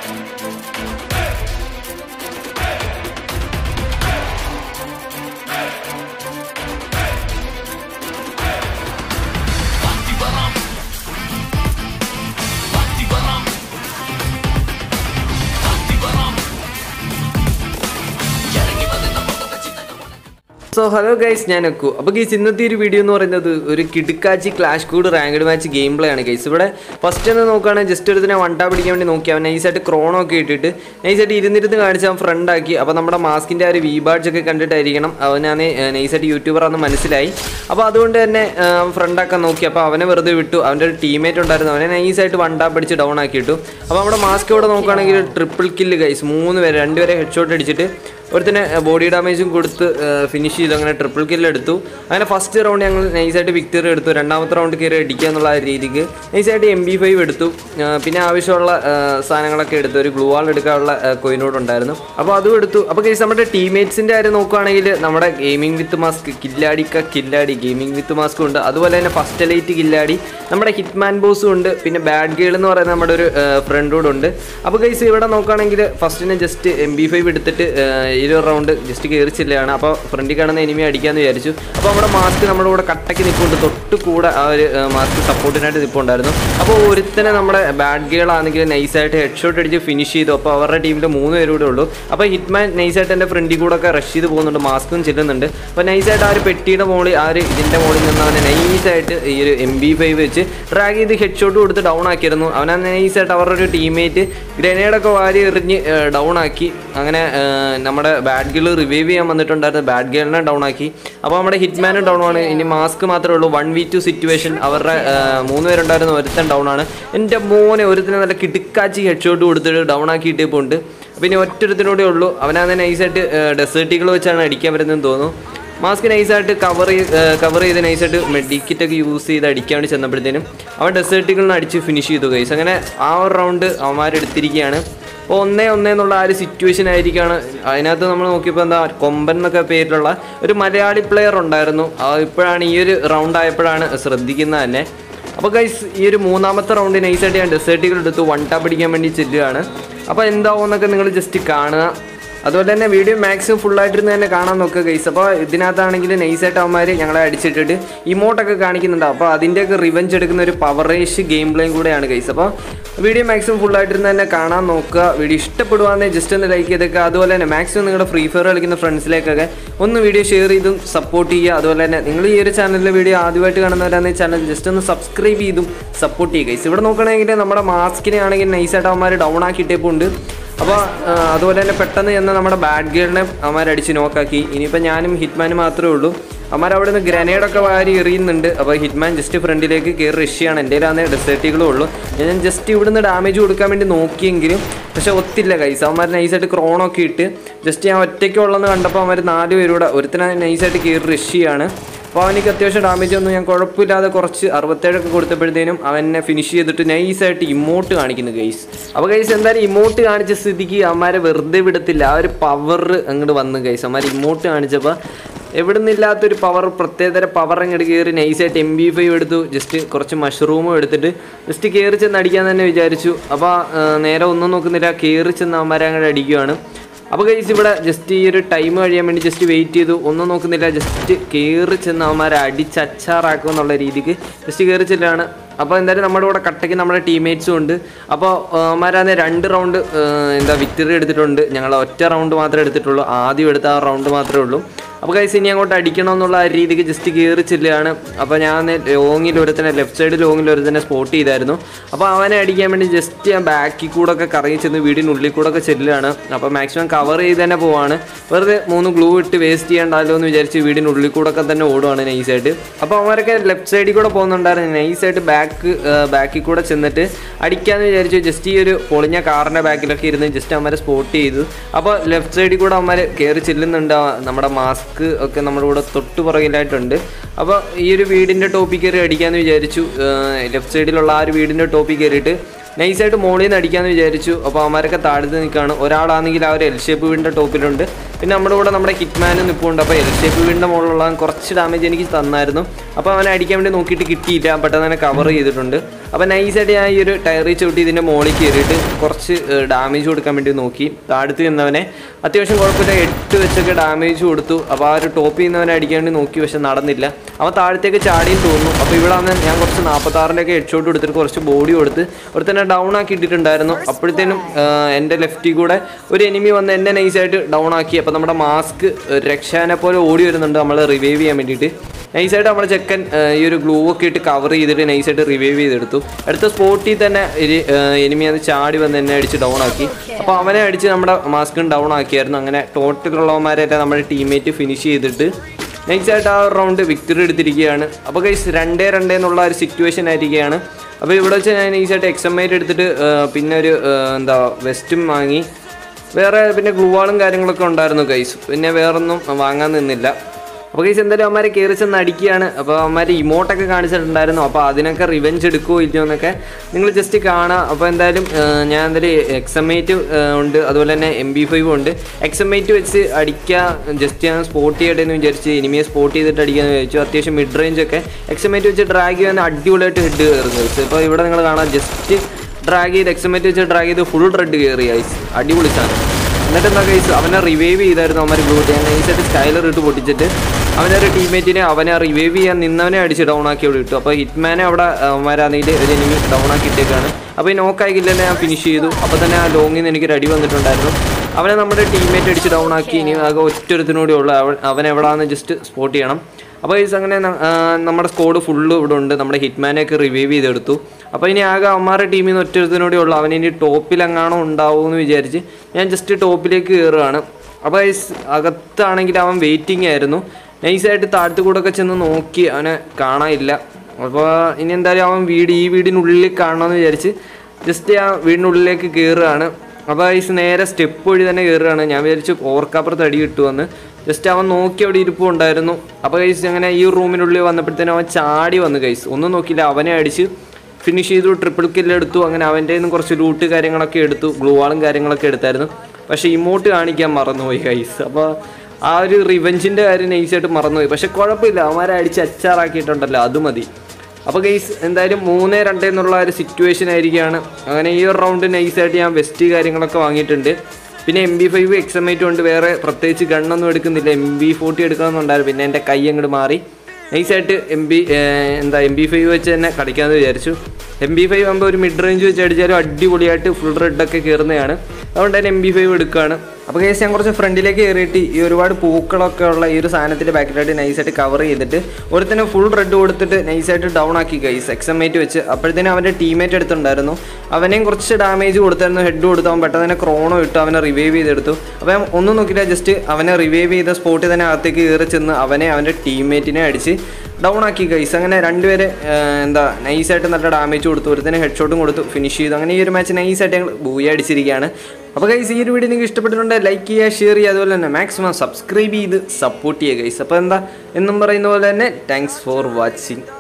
so hello guys ഞാൻ അക്കു അപ്പോൾ guys ഇന്നത്തെ ഒരു വീഡിയോ എന്ന് പറയുന്നത് ഒരു കിടുക്കാച്ചി clash squad ranked match game play ആണ് ഗൈസ് ഇവിടെ ഫസ്റ്റ് ഒന്ന് നോക്കുകയാണെങ്കിൽ ജസ്റ്റ് ഒരു ഇതിനെ വണ്ടാ പിടിക്കാൻ വേണ്ടി നോക്കി അവൻ നൈസായിട്ട് ക്രോണോ ഒക്കെ ഇട്ടിട്ട് നൈസായിട്ട് ഇരുന്നിരുന്ന് കാണിച്ച് അവൻ ഫ്രണ്ട് ആക്കി അപ്പോൾ നമ്മുടെ മാസ്കിൻ്റെ ആ ഒരു വി ബാഡ്സ് ഒക്കെ കണ്ടിട്ടായിരിക്കണം അവനാണ് നൈസായിട്ട് യൂട്യൂബർ ആണെന്ന് മനസ്സിലായി അപ്പോൾ അതുകൊണ്ട് തന്നെ ആ, അവൻ ഫ്രണ്ട് ആക്കാൻ നോക്കി അപ്പോൾ അവനെ വെറുതെ വിട്ടു അവൻ്റെ ഒരു ടീമേറ്റ് ഉണ്ടായിരുന്നു അവനെ നൈസായിട്ട് വണ്ടാ പിടിച്ച് ഡൗൺ ആക്കിയിട്ടു അപ്പോൾ നമ്മുടെ മാസ്ക് ഇവിടെ നോക്കുകയാണെങ്കിൽ ട്രിപ്പിൾ കില്ല് ഗൈസ് മൂന്ന് പേര് രണ്ടുപേരെ ഹെഡ് ഷോട്ട് അടിച്ചിട്ട് ഒരുത്തന്നെ ബോഡി ഡാമേജും കൊടുത്ത് ഫിനിഷ് ചെയ്തു അങ്ങനെ ട്രിപ്പിൾ കില്ല് എടുത്തു അങ്ങനെ ഫസ്റ്റ് റൗണ്ട് ഞങ്ങൾ നൈസായിട്ട് വിക്ടറി എടുത്തു രണ്ടാമത്തെ റൗണ്ട് കയറി അടിക്കുക എന്നുള്ള ആ രീതിക്ക് നൈസായിട്ട് എം ബി ഫൈവ് എടുത്തു ആ, പിന്നെ ആവശ്യമുള്ള ആ, സാധനങ്ങളൊക്കെ എടുത്തു ഒരു ഗ്ലൂ വാൾ എടുക്കാനുള്ള കോയിനോട് ഉണ്ടായിരുന്നു അപ്പോൾ അതും എടുത്തു അപ്പോൾ കേസ് നമ്മുടെ ടീമേറ്റ്സിൻ്റെ കാര്യം നോക്കുകയാണെങ്കിൽ നമ്മുടെ ഗെയിമിംഗ് വിത്ത് മാസ്ക് കില്ലാടിക്ക കില്ലാടി ഗെയിമിംഗ് വിത്ത് മാസ്കും ഉണ്ട് അതുപോലെ തന്നെ ഫസ്റ്റ് ലൈറ്റ് കില്ലാടി നമ്മുടെ ഹിറ്റ്മാൻ ബോസും ഉണ്ട് പിന്നെ ബാഡ് ഗേൾ എന്ന് പറയുന്ന നമ്മുടെ ഒരു ഫ്രണ്ട് കൂടെ ഉണ്ട് അപ്പോൾ കേസ് ഇവിടെ നോക്കുകയാണെങ്കിൽ ഫസ്റ്റിന് ജസ്റ്റ് എം ബി ഫൈവ് എടുത്തിട്ട് ആ, ഈ ഒരു റൗണ്ട് ജസ്റ്റ് കയറിച്ചില്ലാണ് അപ്പോൾ ഫ്രണ്ടിൽ കാണുന്ന എനിമി അടിക്കാമെന്ന് വിചാരിച്ചു അപ്പോൾ നമ്മുടെ മാസ്ക് നമ്മുടെ കൂടെ കട്ടയ്ക്ക് നിൽപ്പുണ്ട് തൊട്ട് കൂടെ ആ ഒരു മാസ്ക് സപ്പോർട്ടിനായിട്ട് നിൽപ്പുണ്ടായിരുന്നു അപ്പോൾ ഒരുത്തനെ നമ്മുടെ ബാഡ് ഗേൾ ആണെങ്കിൽ നൈസായിട്ട് ഹെഡ് ഷോട്ട് അടിച്ച് ഫിനിഷ് ചെയ്തു അപ്പോൾ അവരുടെ ടീമിൽ മൂന്ന് പേരും കൂടെ ഉള്ളൂ അപ്പോൾ ഹിറ്റ്മാൻ നൈസായിട്ട് എൻ്റെ ഫ്രണ്ടിൽ കൂടെ ഒക്കെ റഷ് ചെയ്ത് പോകുന്നുണ്ട് മാസ്കും ചെല്ലുന്നുണ്ട് അപ്പോൾ നൈസായിട്ട് ആ ഒരു പെട്ടിയുടെ മോളിൽ ആ ഒരു ഇതിൻ്റെ മോളിൽ നിന്ന് അവനെ നൈസായിട്ട് ഈ ഒരു എം ബി ഫൈവ് വെച്ച് ഡ്രാഗ് ചെയ്ത് ഹെഡ് ഷോട്ട് കൊടുത്ത് ഡൗൺ ആക്കിയിരുന്നു അവനെ നൈസായിട്ട് അവരുടെ ഒരു ടീമേറ്റ് ഗ്രനേഡൊക്കെ വാരി എറിഞ്ഞ് ഡൗൺ ആക്കി അങ്ങനെ ആ, നമ്മുടെ ബാഡ് ഗേൾ റിവൈവ് ചെയ്യാൻ വന്നിട്ടുണ്ടായിരുന്നു ബാഡ് ഗേളിനെ ഡൗൺ ആക്കി അപ്പോൾ നമ്മുടെ ഹിറ്റ്മാനും ഡൗൺ ആണ് ഇനി മാസ്ക് മാത്രമേ ഉള്ളൂ വൺ വി ടു സിറ്റുവേഷൻ അവരുടെ ആ, മൂന്ന് പേരുണ്ടായിരുന്നു ഒരുത്തൻ ഡൗൺ ആണ് എൻ്റെ മോനെ ഒരുത്തിന് നല്ല കിടുക്കാച്ചി ഹെഡ് ഷോട്ട് കൊടുത്തിട്ട് ഡൗൺ ആക്കിയിട്ട് ഇപ്പോൾ ഉണ്ട് പിന്നെ ഒറ്റൊരുത്തിനൂടെ ഉള്ളൂ അവനാണ് നൈസായിട്ട് ഡെസേർട്ടുകൾ വെച്ചാണ് അടിക്കാൻ പറ്റുന്നതെന്ന് തോന്നുന്നു മാസ്ക് നൈസായിട്ട് കവർ കവർ ചെയ്ത് നൈസായിട്ട് മെഡിക്കിറ്റൊക്കെ യൂസ് ചെയ്ത് അടിക്കാൻ വേണ്ടി ചെന്നപ്പോഴത്തേനും അവൻ ഡെസേർട്ടുകളിൽ അടിച്ച് ഫിനിഷ് ചെയ്തു ഗൈസ് അങ്ങനെ ആ ഒരു റൗണ്ട് അവന്മാരെടുത്തിരിക്കുകയാണ് അപ്പോൾ ഒന്നേ ഒന്നേ എന്നുള്ള ആ ഒരു സിറ്റുവേഷൻ ആയിരിക്കാണ് അതിനകത്ത് നമ്മൾ നോക്കിയപ്പോൾ എന്താ കൊമ്പൻ എന്നൊക്കെ പേരിലുള്ള ഒരു മലയാളി പ്ലെയർ ഉണ്ടായിരുന്നു ആ ഇപ്പോഴാണ് ഈ ഒരു റൗണ്ട് ആയപ്പോഴാണ് ശ്രദ്ധിക്കുന്നത് തന്നെ അപ്പോൾ ഗൈസ് ഈ ഒരു മൂന്നാമത്തെ റൗണ്ട് നൈസായിട്ട് ഞാൻ ഡെസേർട്ടുകൾ എടുത്തു വൺ ടാപ്പ് പിടിക്കാൻ വേണ്ടി ചെല്ലുകയാണ് അപ്പോൾ എന്താവും എന്നൊക്കെ നിങ്ങൾ ജസ്റ്റ് കാണുക അതുപോലെ തന്നെ വീഡിയോ മാക്സിമം ഫുള്ളായിട്ടിരുന്ന് തന്നെ കാണാൻ നോക്കുക ഗൈസ് അപ്പോൾ ഇതിനകത്താണെങ്കിൽ നൈസായിട്ട് അവന്മാർ ഞങ്ങളെ അടിച്ചിട്ടിട്ട് ഇമോട്ടൊക്കെ കാണിക്കുന്നുണ്ട് അപ്പോൾ അതിൻ്റെയൊക്കെ റിവഞ്ച് എടുക്കുന്ന ഒരു പവറേഷ് ഗെയിം പ്ലേയും കൂടെയാണ് ഗൈസ് അപ്പോൾ വീഡിയോ മാക്സിമം ഫുള്ളായിട്ടിരുന്ന് തന്നെ കാണാൻ നോക്കുക വീഡിയോ ഇഷ്ടപ്പെടുവാണെങ്കിൽ ജസ്റ്റ് ഒന്ന് ലൈക്ക് ചെയ്തേക്കുക അതുപോലെ തന്നെ മാക്സിമം നിങ്ങളുടെ ഫ്രീ ഫയർ കളിക്കുന്ന ഫ്രണ്ട്സിലേക്കൊക്കെ ഒന്ന് വീഡിയോ ഷെയർ ചെയ്തും സപ്പോർട്ട് ചെയ്യുക അതുപോലെ തന്നെ നിങ്ങൾ ഈ ഒരു ചാനലിലെ വീഡിയോ ആദ്യമായിട്ട് കാണുന്നവരാണെങ്കിൽ ചാനൽ ജസ്റ്റ് ഒന്ന് സബ്സ്ക്രൈബ് ചെയ്തും സപ്പോർട്ട് ചെയ്യുക ഗൈസ് ഇവിടെ നോക്കുകയാണെങ്കിൽ നമ്മുടെ മാസ്കിനെ ആണെങ്കിൽ നൈസായിട്ട് അവന്മാർ ഡൗൺ ആക്കിയിട്ടേപ്പോൾ ഉണ്ട് അപ്പോൾ അതുപോലെ തന്നെ പെട്ടെന്ന് ചെന്ന് നമ്മുടെ ബാഡ് ഗേളിനെ അവന്മാരടിച്ച് നോക്കാക്കി ഇനിയിപ്പോൾ ഞാനും ഹിറ്റ്മാനും മാത്രമേ ഉള്ളൂ അവന്മാർ അവിടെ നിന്ന് ഗ്രനേഡൊക്കെ വാരി എറിയുന്നുണ്ട് അപ്പോൾ ഹിറ്റ്മാൻ ജസ്റ്റ് ഫ്രണ്ടിലേക്ക് കയറി റഷ്യയാണ് എൻ്റെ കയ്യിലാന്ന് ഡെസേർട്ടുകളും ഉള്ളൂ ഞാൻ ജസ്റ്റ് ഇവിടുന്ന് ഡാമേജ് കൊടുക്കാൻ വേണ്ടി നോക്കിയെങ്കിലും പക്ഷേ ഒത്തില്ല കൈസ് അവന്മാർ നൈസായിട്ട് ക്രോണൊക്കെ ഇട്ട് ജസ്റ്റ് ഞാൻ ഒറ്റയ്ക്കുള്ളതെന്ന് കണ്ടപ്പോൾ അവന്മാർ നാല് പേരൂടെ ഒരുത്തിനെ നൈസായിട്ട് കയറി റഷ്യയാണ് അപ്പോൾ അവനിക്ക് അത്യാവശ്യം ഡാമേജ് ഒന്നും ഞാൻ കുഴപ്പമില്ലാതെ കുറച്ച് അറുപത്തേഴൊക്കെ കൊടുത്തപ്പോഴത്തേനും അവനെ ഫിനിഷ് ചെയ്തിട്ട് നൈസായിട്ട് ഇമോട്ട് കാണിക്കുന്നു ഗൈസ് അപ്പോൾ ഗൈസ് എന്തായാലും ഇമോട്ട് കാണിച്ച സ്ഥിതിക്ക് അവന്മാരെ വെറുതെ വിടത്തില്ല ആ ഒരു പവർ അങ്ങോട്ട് വന്നു ഗൈസ് അവന്മാർ ഇമോട്ട് കാണിച്ചപ്പോൾ എവിടുന്നില്ലാത്തൊരു പവർ പ്രത്യേകതര പവർ അങ്ങോട്ട് കയറി നൈസായിട്ട് എം ബി ഫൈവ് എടുത്തു ജസ്റ്റ് കുറച്ച് മഷ്റൂമും എടുത്തിട്ട് ജസ്റ്റ് കയറി ചെന്ന് അടിക്കാൻ തന്നെ വിചാരിച്ചു അപ്പോൾ നേരെ ഒന്നും നോക്കുന്നില്ല കയറി ചെന്ന് അവന്മാരെ അങ്ങോട്ട് അടിക്കുകയാണ് അപ്പോൾ കഴിച്ച് ഇവിടെ ജസ്റ്റ് ഈ ഒരു ടൈം കഴിയാൻ വേണ്ടി ജസ്റ്റ് വെയിറ്റ് ചെയ്തു ഒന്നും നോക്കുന്നില്ല ജസ്റ്റ് കയറി ചെന്ന് അവന്മാരെ അടിച്ചച്ചാറാക്കും എന്നുള്ള രീതിക്ക് ജസ്റ്റ് കയറി ചെല്ലാണ് അപ്പോൾ എന്തായാലും നമ്മുടെ കൂടെ കട്ടയ്ക്ക് നമ്മുടെ ടീംമേറ്റ്സും ഉണ്ട് അപ്പോൾ അവന്മാരാന്ന് രണ്ട് റൗണ്ട് എന്താ വിക്ടറി എടുത്തിട്ടുണ്ട് ഞങ്ങൾ ഒറ്റ റൗണ്ട് മാത്രമേ എടുത്തിട്ടുള്ളൂ ആദ്യം എടുത്ത ആ റൗണ്ട് മാത്രമേ ഉള്ളൂ അപ്പോൾ കൈസ് ഇനി അങ്ങോട്ട് അടിക്കണം എന്നുള്ള ആ രീതിക്ക് ജസ്റ്റ് കയറി ചെല്ലുകയാണ് അപ്പോൾ ഞാൻ ലോങ്ങിൽ ഒരുത്തനെ ലെഫ്റ്റ് സൈഡ് ലോങ്ങിൽ ഒരുത്തനെ സ്പോട്ട് ചെയ്തായിരുന്നു അപ്പോൾ അവനെ അടിക്കാൻ വേണ്ടി ജസ്റ്റ് ഞാൻ ബാക്കിൽ കൂടെ ഒക്കെ കറങ്ങി ചെന്ന് വീടിനുള്ളിൽ കൂടെ ഒക്കെ ചെല്ലുകയാണ് അപ്പോൾ മാക്സിമം കവർ ചെയ്ത് തന്നെ പോവാണ് വെറുതെ മൂന്ന് ഗ്ലൂ ഇട്ട് വേസ്റ്റ് ചെയ്യണ്ടല്ലോ എന്ന് വിചാരിച്ച് വീടിനുള്ളിൽ കൂടെ ഒക്കെ തന്നെ ഓടുവാണ് നൈസായിട്ട് അപ്പോൾ അവന്മാരൊക്കെ ലെഫ്റ്റ് സൈഡിൽ കൂടെ പോകുന്നുണ്ടായിരുന്നു നൈസായിട്ട് ബാക്ക് ബാക്കിൽ കൂടെ ചെന്നിട്ട് അടിക്കാമെന്ന് വിചാരിച്ചു ജസ്റ്റ് ഈ ഒരു പൊളിഞ്ഞ കാറിൻ്റെ ബാക്കിലൊക്കെ ഇരുന്ന് ജസ്റ്റ് അവന്മാരെ സ്പോട്ട് ചെയ്തു അപ്പോൾ ലെഫ്റ്റ് സൈഡിൽ കൂടെ അവന്മാർ കയറി ചെല്ലുന്നുണ്ട് ആ നമ്മുടെ മാസ്ക് ഒക്കെ നമ്മുടെ കൂടെ തൊട്ട് പുറകിലായിട്ടുണ്ട് അപ്പോൾ ഈ ഒരു വീടിൻ്റെ ടോപ്പിൽ കയറി അടിക്കാമെന്ന് വിചാരിച്ചു ലെഫ്റ്റ് സൈഡിലുള്ള ആ ഒരു വീടിൻ്റെ ടോപ്പിൽ കയറിയിട്ട് നൈസായിട്ട് മോളിൽ നിന്ന് അടിക്കാമെന്ന് വിചാരിച്ചു അപ്പോൾ അവന്മാരൊക്കെ താഴ്ത്ത് നിൽക്കുകയാണ് ഒരാളാണെങ്കിൽ ആ ഒരു എൽ ഷേപ്പ് വീടിൻ്റെ ടോപ്പിലുണ്ട് പിന്നെ നമ്മുടെ കൂടെ നമ്മുടെ ഹിറ്റ്മാനും നിൽപ്പുണ്ട് അപ്പോൾ എൽ ഷേപ്പ് വീടിൻ്റെ മുകളിലുള്ള കുറച്ച് ഡാമേജ് എനിക്ക് തന്നായിരുന്നു അപ്പോൾ അവനെ അടിക്കാൻ വേണ്ടി നോക്കിയിട്ട് കിട്ടിയില്ല പെട്ടെന്ന് തന്നെ കവർ ചെയ്തിട്ടുണ്ട് അപ്പോൾ നൈസായിട്ട് ഞാൻ ഈ ഒരു ടയറിൽ ചവിട്ടി ഇതിൻ്റെ മുകളിൽ കയറിയിട്ട് കുറച്ച് ഡാമേജ് കൊടുക്കാൻ വേണ്ടി നോക്കി താഴത്ത് നിന്നവനെ അത്യാവശ്യം കുഴപ്പമില്ല എട്ട് വെച്ചൊക്കെ ഡാമേജ് കൊടുത്തു അപ്പോൾ ആ ഒരു ടോപ്പിൽ നിന്നവനെ അടിക്കാൻ വേണ്ടി നോക്കി പക്ഷെ നടന്നില്ല അവൻ താഴത്തേക്ക് ചാടിയും തോന്നുന്നു അപ്പോൾ ഇവിടെ വന്ന് ഞാൻ കുറച്ച് നാൽപ്പത്താറിൻ്റെയൊക്കെ ഹെഡ് ഷോട്ട് കൊടുത്തിട്ട് കുറച്ച് ബോഡി കൊടുത്ത് ഒരു തന്നെ ഡൗൺ ആക്കി ഇട്ടിട്ടുണ്ടായിരുന്നു അപ്പോഴത്തേനും എൻ്റെ ലെഫ്റ്റിൽ കൂടെ ഒരു എനിമി വന്ന് എന്നെ നൈസായിട്ട് ഡൗൺ ആക്കി അപ്പോൾ നമ്മുടെ മാസ്ക് രക്ഷാനെ പോലെ ഓടി വരുന്നുണ്ട് നമ്മൾ റിവൈവ് ചെയ്യാൻ വേണ്ടിയിട്ട് നൈസായിട്ട് നമ്മുടെ ചെക്കൻ ആ, ഈ ഒരു ഗ്ലൂ ഒക്കെ ഇട്ട് കവർ ചെയ്തിട്ട് നൈസായിട്ട് റിവൈവ് ചെയ്തെടുത്തു അടുത്ത സ്പോട്ടിൽ തന്നെ ഒരു എനിമി അത് ചാടി വന്ന് എന്നെ അടിച്ച് ഡൗൺ ആക്കി അപ്പോൾ അവനെ അടിച്ച് നമ്മുടെ മാസ്കും ഡൗൺ ആക്കിയായിരുന്നു അങ്ങനെ ടോട്ടലുള്ളവന്മാരെല്ലാം നമ്മുടെ ടീമേറ്റ് ഫിനിഷ് ചെയ്തിട്ട് നൈസായിട്ട് ആ റൗണ്ട് വിക്ടറി എടുത്തിരിക്കുകയാണ് അപ്പോൾ കൈസ് രണ്ടേ രണ്ടേ എന്നുള്ള ഒരു സിറ്റുവേഷൻ ആയിരിക്കുകയാണ് അപ്പോൾ ഇവിടെ വെച്ച് ഞാൻ നൈസായിട്ട് എക്സമേറ്റ് എടുത്തിട്ട് ആ, പിന്നെ ഒരു ആ, എന്താ വെസ്റ്റും വാങ്ങി വേറെ പിന്നെ ഗ്ലൂവാളും കാര്യങ്ങളൊക്കെ ഉണ്ടായിരുന്നു കൈസ് പിന്നെ വേറൊന്നും വാങ്ങാൻ നിന്നില്ല അപ്പോൾ കൈസ് എന്തായാലും അവന്മാരെ കയറി ചെന്ന് അടിക്കുകയാണ് അപ്പോൾ അവന്മാർ ഇമോട്ടൊക്കെ കാണിച്ചിട്ടുണ്ടായിരുന്നു അപ്പോൾ അതിനൊക്കെ റിവെഞ്ച് എടുക്കുമോ ഇല്ലയോ എന്നൊക്കെ നിങ്ങൾ ജസ്റ്റ് കാണുക അപ്പോൾ എന്തായാലും ആ, ഞാൻ എന്തായാലും എക്സമേറ്റ് ഉണ്ട് അതുപോലെ തന്നെ എം ബി ഫൈവ് ഉണ്ട് എക്സമേറ്റ് വെച്ച് അടിക്കുക ജസ്റ്റ് ഞാൻ സ്പോട്ട് ചെയ്യട്ടെ എന്ന് വിചാരിച്ച് ഇനിമയെ സ്പോട്ട് ചെയ്തിട്ട് അടിക്കാമെന്ന് വിചാരിച്ചു അത്യാവശ്യം മിഡ് റേഞ്ച് ഒക്കെ എക്സമേറ്റ് വെച്ച് ഡ്രാഗ് ചെയ്യാൻ അടിപൊളിയായിട്ട് ഹെഡ് കയറുന്നത് ഇപ്പോൾ ഇവിടെ നിങ്ങൾ കാണാം ജസ്റ്റ് ഡ്രാഗ് ചെയ്ത് എക്സമേറ്റ് വെച്ച് ഡ്രാഗ് ചെയ്ത് ഫുൾ റെഡ് കയറി ഐസ് അടിപൊളി സാധനം എന്നിട്ട് എന്താ കേസ് അവനെ റിവൈവ് ചെയ്തായിരുന്നു അവന്മാർ ബ്ലൂ ഞാൻ നൈസായിട്ട് സ്കൈലർ ഇട്ട് പൊട്ടിച്ചിട്ട് അവനെ ഒരു ടീമേറ്റിനെ അവനെ റിവൈവ് ചെയ്യാൻ നിന്നവനെ അടിച്ച് ഡൗൺ ആക്കി അവിടെ ഇട്ടു അപ്പോൾ ഹിറ്റ്മാനെ അവിടെ അവന്മാരാണെങ്കിൽ ഒരു എനിമി ഡൗൺ ആക്കി ഇട്ടേക്കാണ് അപ്പോൾ ഈ നോക്കായിക്കില്ല ഞാൻ ഫിനിഷ് ചെയ്തു അപ്പോൾ തന്നെ ആ ലോങ്ങിൽ നിന്ന് എനിക്കൊരു അടി വന്നിട്ടുണ്ടായിരുന്നു അവനെ നമ്മുടെ ടീമേറ്റ് അടിച്ച് ഡൗൺ ആക്കി ഇനി ആകെ ഒറ്റൊരുത്തിനൂടെ ഉള്ള അവൻ അവൻ എവിടെയാണെന്ന് ജസ്റ്റ് സ്പോട്ട് ചെയ്യണം അപ്പോൾ ഈ അങ്ങനെ ന- ആ, നമ്മുടെ സ്കോഡ് ഫുള്ള് ഇവിടെ ഉണ്ട് നമ്മുടെ ഹിറ്റ്മാനെയൊക്കെ റിവൈവ് ചെയ്തെടുത്തു അപ്പോൾ ഇനി ആകെ അമ്മാരുടെ ടീമിൽ നിന്ന് ഒറ്റൊരുത്തിനൂടെ ഉള്ളു അവൻ ഇനി ടോപ്പിൽ എങ്ങാണോ ഉണ്ടാവുമെന്ന് വിചാരിച്ച് ഞാൻ ജസ്റ്റ് ടോപ്പിലേക്ക് കയറുകയാണ് അപ്പോൾ ഈ സ് അകത്താണെങ്കിൽ അവൻ വെയിറ്റിംഗ് ആയിരുന്നു നൈസായിട്ട് താഴത്തു കൂടെ ഒക്കെ ചെന്ന് നോക്കി അവനെ കാണാനില്ല അപ്പോൾ ഇനി എന്തായാലും അവൻ വീട് ഈ വീടിനുള്ളിൽ കാണണമെന്ന് വിചാരിച്ച് ജസ്റ്റ് ആ വീടിനുള്ളിലേക്ക് കയറുകയാണ് അപ്പോൾ ഐസ് നേരെ സ്റ്റെപ്പ് വഴി തന്നെ കയറുകയാണ് ഞാൻ വിചാരിച്ചു ഓർക്കപ്പുറത്ത് അടി കിട്ടുമെന്ന് ജസ്റ്റ് അവൻ നോക്കി അവിടെ ഇരിപ്പുണ്ടായിരുന്നു അപ്പോൾ കൈസ് അങ്ങനെ ഈ റൂമിനുള്ളിൽ വന്നപ്പോഴത്തേനും അവൻ ചാടി വന്നു കൈസ് ഒന്നും നോക്കിയില്ല അവനെ അടിച്ച് ഫിനിഷ് ചെയ്തു ട്രിപ്പിൾ കില്ല് എടുത്തു അങ്ങനെ അവൻ്റെ നിന്ന് കുറച്ച് ലൂട്ട് കാര്യങ്ങളൊക്കെ എടുത്തു ഗ്ലൂവാളും കാര്യങ്ങളൊക്കെ എടുത്തായിരുന്നു പക്ഷേ ഇമോട്ട് കാണിക്കാൻ മറന്നുപോയി കൈസ് അപ്പോൾ ആ ഒരു റിവെഞ്ചിൻ്റെ കാര്യം നൈസായിട്ട് മറന്നുപോയി പക്ഷെ കുഴപ്പമില്ല അവന്മാരെ അടിച്ച് അച്ചാറാക്കിയിട്ടുണ്ടല്ലോ അത് മതി അപ്പോൾ ഗെയ്സ് എന്തായാലും മൂന്ന് രണ്ട് എന്നുള്ള ഒരു സിറ്റുവേഷൻ ആയിരിക്കുകയാണ് അങ്ങനെ ഈ ഒരു റൗണ്ട് നൈസായിട്ട് ഞാൻ വെസ്റ്റ് കാര്യങ്ങളൊക്കെ വാങ്ങിയിട്ടുണ്ട് പിന്നെ എം ബി ഫൈവ് എക്സമേറ്റും ഉണ്ട് വേറെ പ്രത്യേകിച്ച് ഗണ്ണൊന്നും എടുക്കുന്നില്ല എം ബി ഫോർട്ടി എടുക്കണമെന്നുണ്ടായിരുന്നു പിന്നെ എൻ്റെ കൈ അങ്ങോട്ട് മാറി നൈസായിട്ട് എം ബി എന്താ എം ബി ഫൈവ് വെച്ച് തന്നെ കളിക്കാമെന്ന് വിചാരിച്ചു എം ബി ഫൈവ് ആകുമ്പോൾ ഒരു മിഡ് റേഞ്ച് വെച്ച് അടിച്ചാലും അടിപൊളിയായിട്ട് ഫുൾ റെഡൊക്കെ കയറുന്നതാണ് അതുകൊണ്ട് തന്നെ എം ബി ഫൈവ് എടുക്കുകയാണ് അപ്പോൾ കേസ് ഞാൻ കുറച്ച് ഫ്രണ്ടിലേക്ക് കയറിയിട്ട് ഈ ഒരുപാട് പൂക്കളൊക്കെ ഉള്ള ഈ ഒരു സാധനത്തിൻ്റെ ബാക്കിലായിട്ട് നൈസായിട്ട് കവർ ചെയ്തിട്ട് ഒരുത്തന്നെ ഫുൾ റെഡ് കൊടുത്തിട്ട് നൈസായിട്ട് ഡൗൺ ആക്കി ഗൈസ് എക്സമേറ്റ് വെച്ച് അപ്പോഴത്തേനും അവൻ്റെ ടീമേറ്റ് എടുത്തിട്ടുണ്ടായിരുന്നു അവനെയും കുറച്ച് ഡാമേജ് കൊടുത്തായിരുന്നു ഹെഡ് കൊടുത്തു അവൻ പെട്ടെന്ന് തന്നെ ക്രോണോ ഇട്ട് അവനെ റിവൈവ് ചെയ്തെടുത്തു അപ്പോൾ ഞാൻ ഒന്നും നോക്കിയില്ല ജസ്റ്റ് അവനെ റിവൈവ് ചെയ്ത സ്പോട്ടിൽ തന്നെ അകത്തേക്ക് കയറി ചെന്ന് അവനെ അവൻ്റെ ടീമേറ്റിനെ അടിച്ച് ഡൗൺ ആക്കി ഗൈസ് അങ്ങനെ രണ്ടുപേരെ ആ, എന്താ നൈസായിട്ട് നല്ല ഡാമേജ് കൊടുത്തു ഒരുത്തന്നെ ഹെഡ് ഷോട്ടും കൊടുത്തു ഫിനിഷ് ചെയ്തു അങ്ങനെ ഈ ഒരു മാച്ച് നൈസായിട്ട് ഞങ്ങൾ ബൂയ അടിച്ചിരിക്കുകയാണ് അപ്പോൾ ഗൈസ് ഈ ഒരു വീഡിയോ നിങ്ങൾക്ക് ഇഷ്ടപ്പെട്ടിട്ടുണ്ടെങ്കിൽ ലൈക്ക് ചെയ്യുക ഷെയർ ചെയ്യുക അതുപോലെ തന്നെ മാക്സിമം സബ്സ്ക്രൈബ് ചെയ്ത് സപ്പോർട്ട് ചെയ്യുക ഗൈസ് അപ്പോൾ എന്താ എന്നും പറയുന്ന പോലെ തന്നെ താങ്ക്സ് ഫോർ വാച്ചിങ്